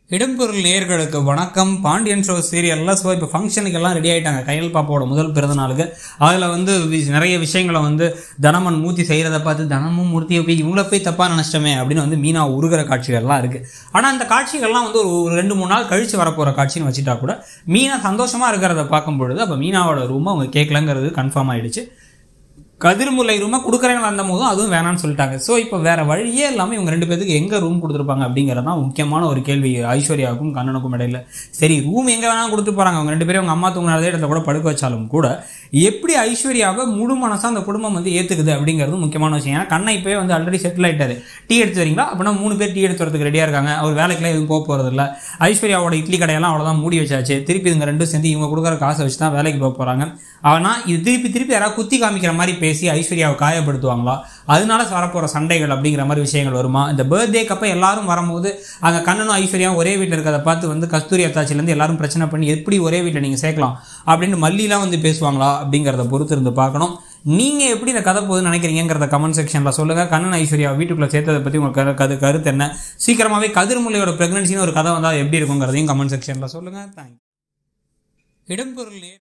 இடம்பொருள் நேயர்களுக்கு வணக்கம் பாண்டியன் ஷோ சீரியல்லாம் ஸோ இப்போ ஃபங்க்ஷனுக்கு எல்லாம் ரெடி ஆயிட்டாங்க கையல் பாப்பாவோட முதல் பிறந்த நாளுக்கு அதில் வந்து வி- நிறைய விஷயங்களை வந்து தனமன் மூர்த்தி செய்கிறத பார்த்து தனமும் மூர்த்தியை போய் இவங்கள போய் தப்பாக நினச்சிட்டோமே அப்படின்னு வந்து மீனா உருகிற காட்சிகள்லாம் இருக்குது ஆனால் அந்த காட்சிகள்லாம் வந்து ஒரு ஒரு ரெண்டு மூணு நாள் கழித்து வரப்போகிற காட்சின்னு வச்சுட்டா கூட மீனா சந்தோஷமாக இருக்கிறத பார்க்கும் பொழுது அப்போ மீனாவோட ரூமை அவங்க கேட்கலங்கிறது கன்ஃபார்ம் ஆயிடுச்சு கதிர்முல்லை ரூமை கொடுக்குறேன்னு வந்த போதும் அதுவும் வேணாம்னு சொல்லிட்டாங்க ஸோ இப்போ வேற வழியே இல்லாமல் இவங்க ரெண்டு பேருக்கு எங்கே ரூம் கொடுத்துருப்பாங்க அப்படிங்கிறது தான் முக்கியமான ஒரு கேள்வி ஐஸ்வர்யாவுக்கும் கண்ணனுக்கும் இடையில சரி ரூம் எங்கே வேணாலும் கொடுத்து போகிறாங்க அவங்க ரெண்டு பேரும் அவங்க அம்மா தூங்கின அதே இடத்துல கூட படுக்க வச்சாலும் கூட எப்படி ஐஸ்வர்யாவை முழு மனசாக அந்த குடும்பம் வந்து ஏற்றுக்குது அப்படிங்கிறது முக்கியமான விஷயம் ஏன்னா கண்ணை இப்போயே வந்து ஆல்ரெடி செட்டில் ஆயிட்டாரு டீ எடுத்து வரீங்களா அப்படின்னா மூணு பேர் டீ எடுத்து வரதுக்கு ரெடியாக இருக்காங்க அவர் வேலைக்கெல்லாம் எதுவும் போக போகிறது இல்லை ஐஸ்வர்யாவோட இட்லி கடையெல்லாம் அவ்வளோதான் மூடி வச்சாச்சு திருப்பி இவங்க ரெண்டும் சேர்ந்து இவங்க கொடுக்குற காசை வச்சு தான் வேலைக்கு போக போகிறாங்க ஆனால் இது திருப்பி திருப்பி யாராவது குத்தி காமிக்கிற மாதிரி பேசி ஐஸ்வர்யாவை காயப்படுத்துவாங்களா அதனால வரப்போகிற சண்டைகள் அப்படிங்கிற மாதிரி விஷயங்கள் வருமா இந்த பர்த்டேக்கு அப்போ எல்லாரும் வரும்போது அங்கே கண்ணனும் ஐஸ்வர்யாவும் ஒரே வீட்டில் இருக்கிறத பார்த்து வந்து கஸ்தூரி அத்தாச்சிலேருந்து எல்லாரும் பிரச்சனை பண்ணி எப்படி ஒரே வீட்டில் நீங்கள் சேர்க்கலாம் அப்படின்னு மல்லிலாம் வந்து பேசுவாங்களா அப்படிங்கிறத பொறுத்து இருந்து பார்க்கணும் நீங்கள் எப்படி இந்த கதை போகுதுன்னு நினைக்கிறீங்கிறத கமெண்ட் செக்ஷனில் சொல்லுங்கள் கண்ணன் ஐஸ்வர்யா வீட்டுக்குள்ளே சேர்த்ததை பற்றி உங்களுக்கு கரு- கரு கருத்து என்ன சீக்கிரமாகவே கதிர்முல்லையோட ப்ரெக்னன்சின்னு ஒரு கதை வந்தால் எப்படி இருக்குங்கிறதையும் கமெண்ட் செக்ஷனில் சொல்லுங்கள் தேங்க்யூ இடம்பொருள்